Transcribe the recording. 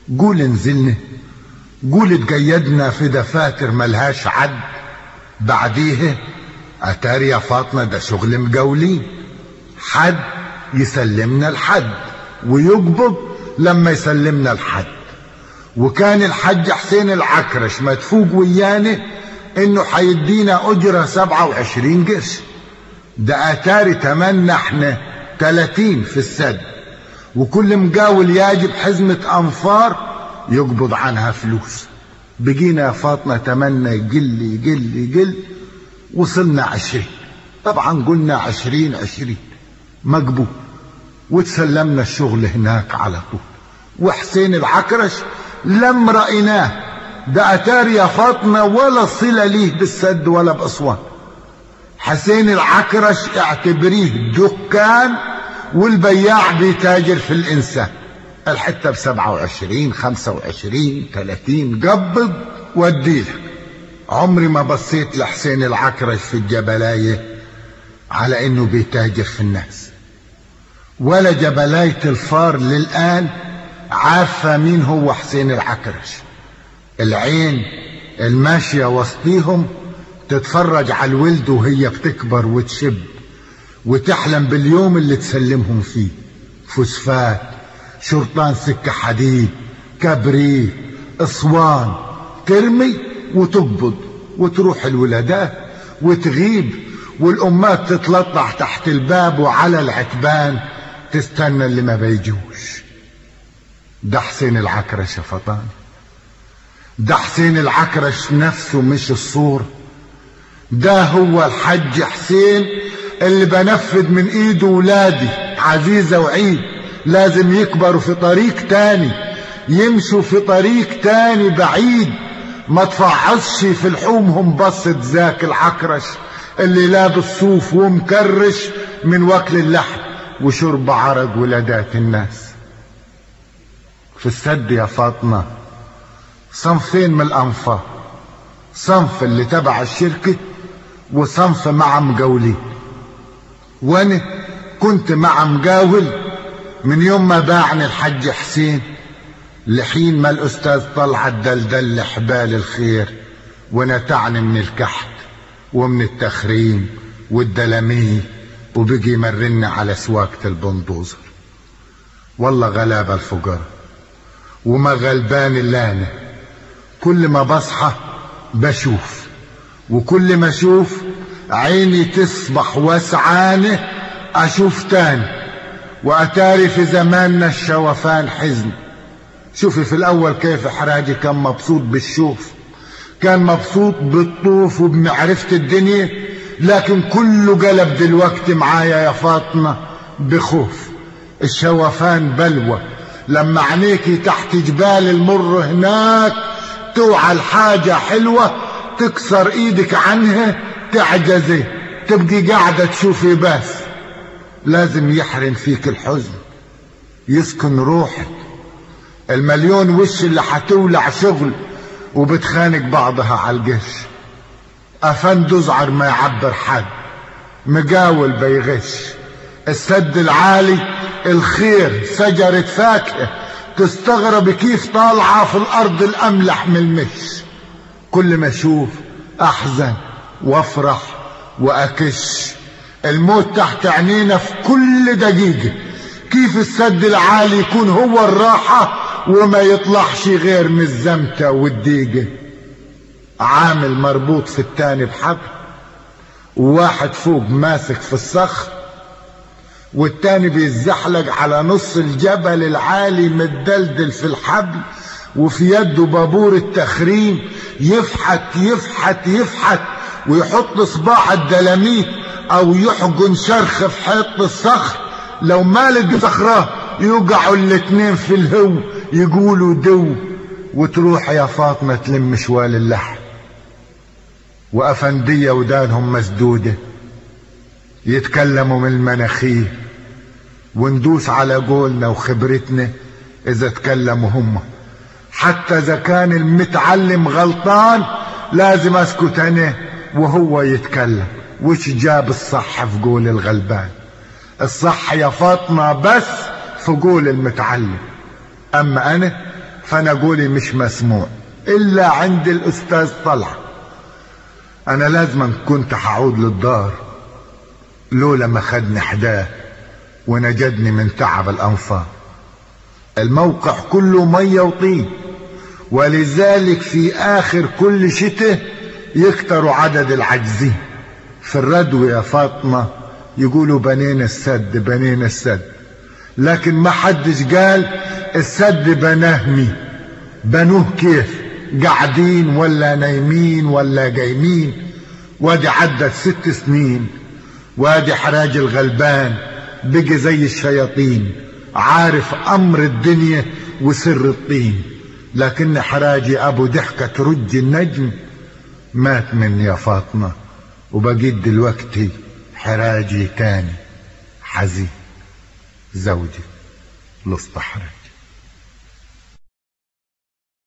قول نزلنا قول تقيدنا في دفاتر ملهاش عد بعديها اتاري يا فاطمة ده شغل مقاولين حد يسلمنا الحد ويقبض لما يسلمنا الحد وكان الحج حسين العكرش مدفوق ويانا انه حيدينا اجرة سبعة وعشرين قرش ده اتاري تمنى احنا تلاتين في السد وكل مقاول يجب حزمة انفار يقبض عنها فلوس بقينا يا فاطمة تمنى يقل يقل يقل وصلنا عشرين طبعا قلنا عشرين عشرين مقبول وتسلمنا الشغل هناك على طول وحسين العكرش لم رأيناه ده أتاري يا فاطمة ولا صلة ليه بالسد ولا بأسوان حسين العكرش اعتبريه دكان والبياع بيتاجر في الإنسان الحتة بسبعة وعشرين خمسة وعشرين ثلاثين قبض وديلك عمري ما بصيت لحسين العكرش في الجبلاية على انه بيتاجر في الناس ولا جبلاية الفار للآن عارفة مين هو حسين العكرش العين الماشية وسطيهم تتفرج على الولد وهي بتكبر وتشب وتحلم باليوم اللي تسلمهم فيه فوسفات شرطان سكة حديد كبريت اسوان ترمي وتقبض وتروح الولادات وتغيب والامات تتلطع تحت الباب وعلى العتبان تستنى اللي ما بيجوش ده حسين العكرش يا فطان ده حسين العكرش نفسه مش الصورة ده هو الحج حسين اللي بنفذ من ايده ولادي عزيزة وعيد لازم يكبروا في طريق تاني يمشوا في طريق تاني بعيد ما تفعصش في لحومهم بصة ذاك العكرش اللي لابس صوف ومكرش من وكل اللحم وشرب عرق ولادات الناس في السد يا فاطمة صنفين من الأنفار صنف اللي تبع الشركة وصنف مع مقاولين وانا كنت مع مقاول من يوم ما باعني الحج حسين لحين ما الأستاذ طلعت دلدل حبال الخير ونتعني من الكحت ومن التخريم والدلميه وبقي يمرنا على سواقة البندوزر والله غلابة الفقراء وما غلبان الا انا كل ما بصحى بشوف وكل ما اشوف عيني تصبح وسعانة اشوف تاني واتاري في زماننا الشوفان حزن شوفي في الاول كيف حراجي كان مبسوط بالشوف كان مبسوط بالطوف وبمعرفة الدنيا لكن كله قلب دلوقتي معايا يا فاطمة بخوف الشوفان بلوى لما عينيكي تحت جبال المر هناك توعى الحاجة حلوة تكسر ايدك عنها تعجزي تبقي قاعدة تشوفي بس لازم يحرم فيك الحزن يسكن روحك المليون وش اللي حتولع شغل وبتخانق بعضها على القش افند ازعر ما يعبر حد مقاول بيغش السد العالي الخير شجرة فاكهة تستغرب كيف طالعة في الأرض الأملح من المش كل ما أشوف أحزن وأفرح وأكش الموت تحت عينينا في كل دقيقة كيف السد العالي يكون هو الراحة وما يطلعش غير من الزمتة والديقة عامل مربوط في التاني بحبل وواحد فوق ماسك في الصخر والتاني بيتزحلق على نص الجبل العالي متدلدل في الحبل وفي يده بابور التخريم يفحت يفحت يفحت ويحط صباع الدلاميت او يحجن شرخ في حيط الصخر لو مالك صخرة يوقعوا الاتنين في الهو يقولوا دو وتروح يا فاطمة تلم شوال اللحم وأفندية ودانهم مسدودة يتكلموا من المناخير وندوس على قولنا وخبرتنا إذا تكلموا هم حتى إذا كان المتعلم غلطان لازم أسكت أنا وهو يتكلم وش جاب الصح في قول الغلبان الصح يا فاطمة بس في قول المتعلم أما أنا فانا قولي مش مسموع الا عند الاستاذ طلع انا لازما كنت هعود للدار لولا ما خدني حداه ونجدني من تعب الانفار الموقع كله ميه وطين ولذلك في اخر كل شتاء يكتروا عدد العاجزين في الردو يا فاطمه يقولوا بنينا السد بنينا السد لكن ما حدش قال السد بناه مين بنوه كيف قاعدين ولا نايمين ولا جايمين وادي عدت ست سنين وادي حراج الغلبان بقي زي الشياطين عارف امر الدنيا وسر الطين لكن حراجي ابو ضحكة ترج النجم مات من يا فاطمة وبقيت دلوقتي حراجي تاني حزين زوجي الاصطحري